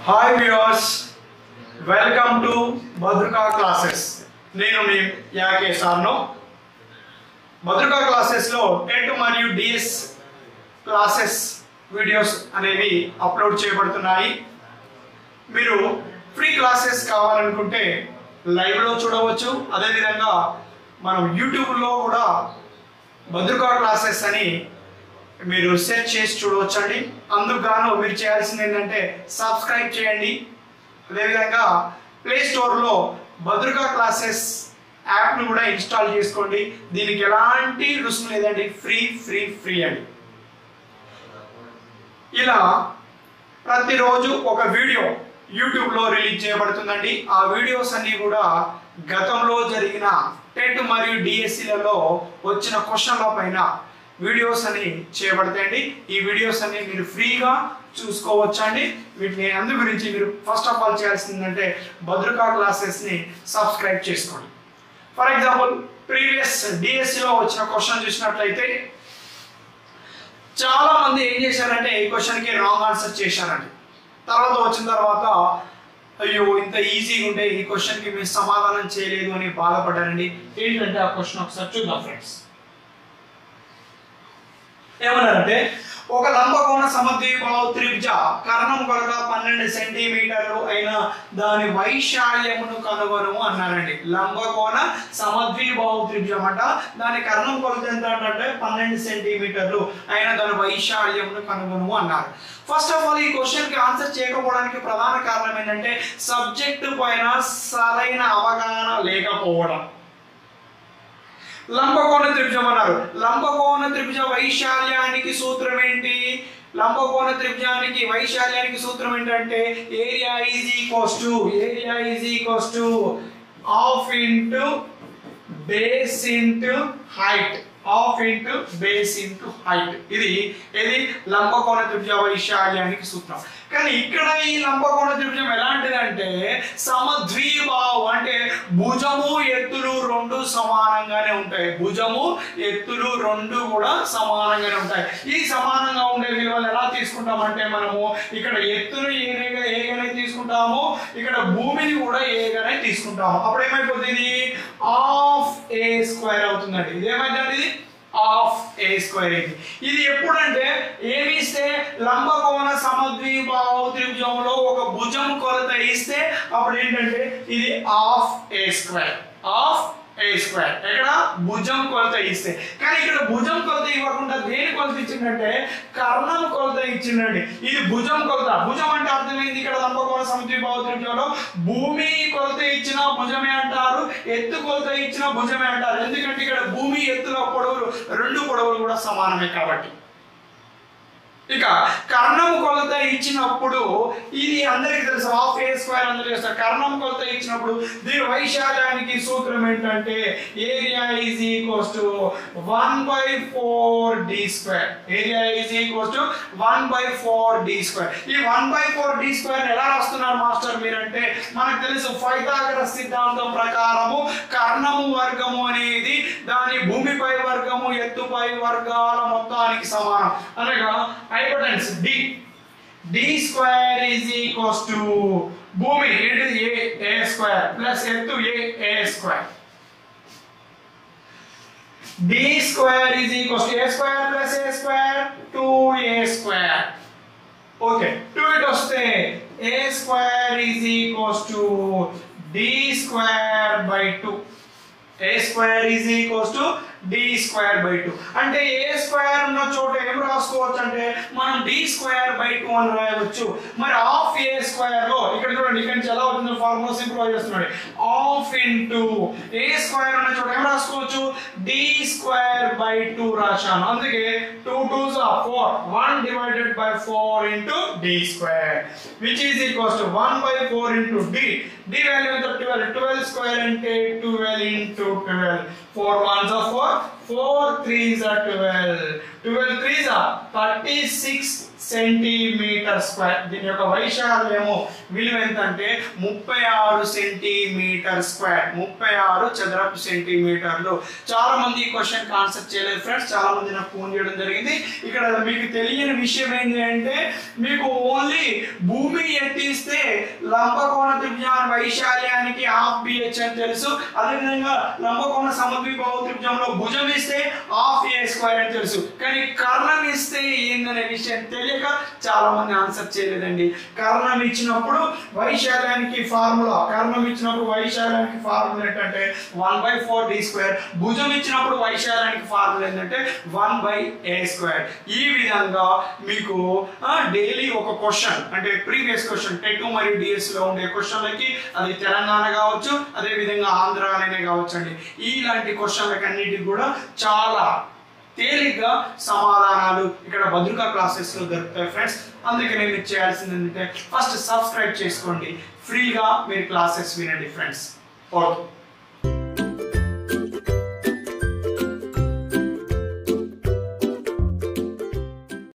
hi viewers welcome to Bhadraka classes నేను మీ యాకే సార్ను భద్రకా క్లాసెస్లో టెట్ మరియు డిఎస్ క్లాసెస్ వీడియోస్ అనేవి అప్లోడ్ చేయబడుతున్నాయి మీరు ఫ్రీ క్లాసెస్ కావాలనుకుంటే లైవ్లో చూడవచ్చు అదేవిధంగా మనం యూట్యూబ్లో కూడా భద్రకా క్లాసెస్ అని మీరు సెర్చ్ చేసి చూడవచ్చండి అందుకు గాను మీరు చేయాల్సింది ఏంటంటే సబ్స్క్రైబ్ చేయండి అదేవిధంగా ప్లే స్టోర్లో భద్రకా క్లాసెస్ యాప్ను కూడా ఇన్స్టాల్ చేసుకోండి దీనికి ఎలాంటి రుసుము లేదండి ఫ్రీ ఫ్రీ ఫ్రీ అండి ఇలా ప్రతిరోజు ఒక వీడియో యూట్యూబ్లో రిలీజ్ చేయబడుతుందండి ఆ వీడియోస్ అన్ని కూడా గతంలో జరిగిన టెట్ మరియు డిఎస్సిలలో వచ్చిన క్వశ్చన్ల పైన వీడియోస్ అని చేయబడతాయండి ఈ వీడియోస్ అన్ని మీరు ఫ్రీగా చూసుకోవచ్చండి వీటిని అందు గురించి మీరు ఫస్ట్ ఆఫ్ ఆల్ చేయాల్సిందంటే భద్రకా క్లాసెస్ని సబ్స్క్రైబ్ చేసుకోండి ఫర్ ఎగ్జాంపుల్ ప్రీవియస్ డిఎస్సిలో వచ్చిన క్వశ్చన్ చూసినట్లయితే చాలా మంది ఏం చేశారంటే ఈ క్వశ్చన్కి రాంగ్ ఆన్సర్ చేశారండి తర్వాత వచ్చిన తర్వాత అయ్యో ఇంత ఈజీగా ఉంటే ఈ క్వశ్చన్కి మీరు సమాధానం చేయలేదు అని బాధపడ్డారండి ఏంటంటే ఆ క్వశ్చన్ ఒకసారి చూద్దాం ఫ్రెండ్స్ ఏమన్నారంటే ఒక లంబకోణ సమద్వీపావు త్రిభుజ కర్ణం కొలత పన్నెండు సెంటీమీటర్లు అయిన దాని వైశాల్యమును కనుగొను అన్నారండి లంబకోణ సమద్వీబాహు త్రిభుజం అంట దాని కర్ణం కొలత ఎంత అంటే పన్నెండు సెంటీమీటర్లు అయిన దాని వైశాల్యమును కనుగొను అన్నారు ఫస్ట్ ఆఫ్ ఆల్ ఈ క్వశ్చన్ కి ఆన్సర్ చేయకపోవడానికి ప్రధాన కారణం ఏంటంటే సబ్జెక్టు పైన సరైన అవగాహన లేకపోవడం లంబకోణ త్రిభుజం అన్నారు లంబకోణ త్రిభుజ వైశాల్యానికి సూత్రం ఏంటి లంబకోణ త్రిభుజానికి వైశాల్యానికి సూత్రం ఏంటంటే area is equals to area is equals to half into base into height half into base into height ఇది ఇది లంబకోణ త్రిభుజ వైశాల్యానికి సూత్రం కానీ ఇక్కడ ఈ లంబకోణ త్రిభుజం ఎలాంటిదంటే సమద్వీబావు అంటే భుజము ఎత్తులు రెండు సమానంగానే ఉంటాయి భుజము ఎత్తులు రెండు కూడా సమానంగానే ఉంటాయి ఈ సమానంగా ఉండే విలువలు ఎలా తీసుకుంటామంటే మనము ఇక్కడ ఎత్తును ఏగా ఏగానే తీసుకుంటాము ఇక్కడ భూమిని కూడా ఏగానే తీసుకుంటాము అప్పుడు ఏమైపోతుంది ఇది హాఫ్ ఏ స్క్వేర్ అవుతుందండి ఇది ఏమైందండి ఇది ఆఫ్ ఏ స్క్వేర్ ఇది ఇది ఎప్పుడంటే ఏమి ఇస్తే లంబకోణ సమద్వీబాహు త్రిభుజంలో ఒక భుజం కొలత ఇస్తే అప్పుడు ఏంటంటే ఇది of A square of A square ఎక్కడ భుజం కొలత ఇస్తే కానీ ఇక్కడ భుజం కొలత ఇవ్వకుండా దేని కొలత ఇచ్చిందంటే కర్ణం కొలత ఇచ్చిందండి ఇది భుజం కొలత భుజం అంటే అర్థమైంది ఇక్కడ లంబకోణ సమద్వీబాహు త్రిభుజంలో భూమి కొలత ఇచ్చిన భుజమే అంటారు ఎత్తు కొలత ఇచ్చిన భుజమే అంటారు ఎందుకంటే ఇక్కడ భూమి ఎత్తుల పొడవులు రెండు పొడవులు కూడా సమానమే కాబట్టి ఇక కర్ణం కొలత ఇచ్చినప్పుడు ఇది అందరికి తెలుసు హాఫ్ ఏ స్క్వేర్ అందరూ చేస్తారు కర్ణం కొలత ఇచ్చినప్పుడు దీని వైశాల్యానికి సూత్రం ఏంటంటే area is equals to one by four D square area is equals to one by four D square ఈ one by four D square ఎలా రాస్తున్నారు మాస్టర్ మీరంటే మనకు తెలుసు ఫైథాగరస్ సిద్ధాంతం ప్రకారము కర్ణము వర్గము అనేది దాని భూమిపై వర్గము ఎత్తుపై వర్గాల మొత్తానికి సమానం అనగా hypotenuse D D square is equals to భూమి ఏంటిది ఏ ఏ స్క్వేర్ ప్లస్ ఎత్తు A A square D square is equals to A square plus A square two A square okay two it వస్తే A square is equals to D square by two A square is equals to D square by two అంటే A square ఉన్న చోట ఏం రాసుకోవచ్చు అంటే మనం D square by two అని రాయవచ్చు మరి హాఫ్ ఏ స్క్వేర్ లో ఇక్కడ చూడండి ఇక్కడ నుంచి ఎలా అవుతుందో ఫార్ములా సింప్లిఫై చేస్తున్నాడు హాఫ్ ఇంటూ ఏ స్క్వేర్ ఉన్న చోట ఏం రాసుకోవచ్చు డి స్క్వేర్ బై టూ రాశాను అందుకే two two four one divided by four into d square which is equals to one by four into d d value ఎంత twelve twelve square అంటే twelve into twelve four ones are four four threes are twelve twelve threes are thirty six centimetre square దీని యొక్క వైశాల్యము విలువ ఎంత అంటే ముప్పై ఆరు centimetre square ముప్పై ఆరు చదరపు సెంటీమీటర్లు చాలా మంది ఈ క్వశ్చన్ ఆన్సర్ చేయలేదు ఫ్రెండ్స్ చాలా మంది నాకు ఫోన్ చేయడం జరిగింది ఇక్కడ మీకు తెలియని విషయం ఏంటి అంటే మీకు ఓన్లీ భూమి ఎత్తిస్తే లంబకోణ త్రిభుజాల వైశాల్యానికి హాఫ్ బిహెచ్ అని తెలుసు అదేవిధంగా లంబకోణ సమద్విబాహు త్రిభుజంలో భుజం ఇస్తే హాఫ్ ఏ స్క్వేర్ అని తెలుసు కానీ కర్ణం ఇస్తే ఏందనే విషయం తెలియక చాలా మంది ఆన్సర్ చేయలేదండి కర్ణం ఇచ్చినప్పుడు వైశాల్యానికి ఫార్ములా కర్ణం ఇచ్చినప్పుడు వైశాల్యానికి ఫార్ములా ఏంటంటే one by four D square భుజం ఇచ్చినప్పుడు వైశాల్యానికి ఫార్ములా ఏంటంటే వన్ బై ఏ స్క్వేర్ ఈ విధంగా మీకు డైలీ ఒక క్వశ్చన్ అంటే ప్రీవియస్ క్వశ్చన్ టెట్ మరియు డిఎస్ లో ఉండే క్వశ్చన్లకి అది తెలంగాణ కావచ్చు అదే విధంగా ఆంధ్రాలోనే కావచ్చు అండి ఇలాంటి క్వశ్చన్లకి అన్నిటికి కూడా చాలా తేలిగ్గా సమాధానాలు ఇక్కడ భద్రకా క్లాసెస్ లో దొరుకుతాయి ఫ్రెండ్స్ అందుకనే మీరు చేయాల్సింది ఏంటంటే ఫస్ట్ సబ్స్క్రైబ్ చేసుకోండి ఫ్రీగా మీరు క్లాసెస్ వినండి ఫ్రెండ్స్ ఓకే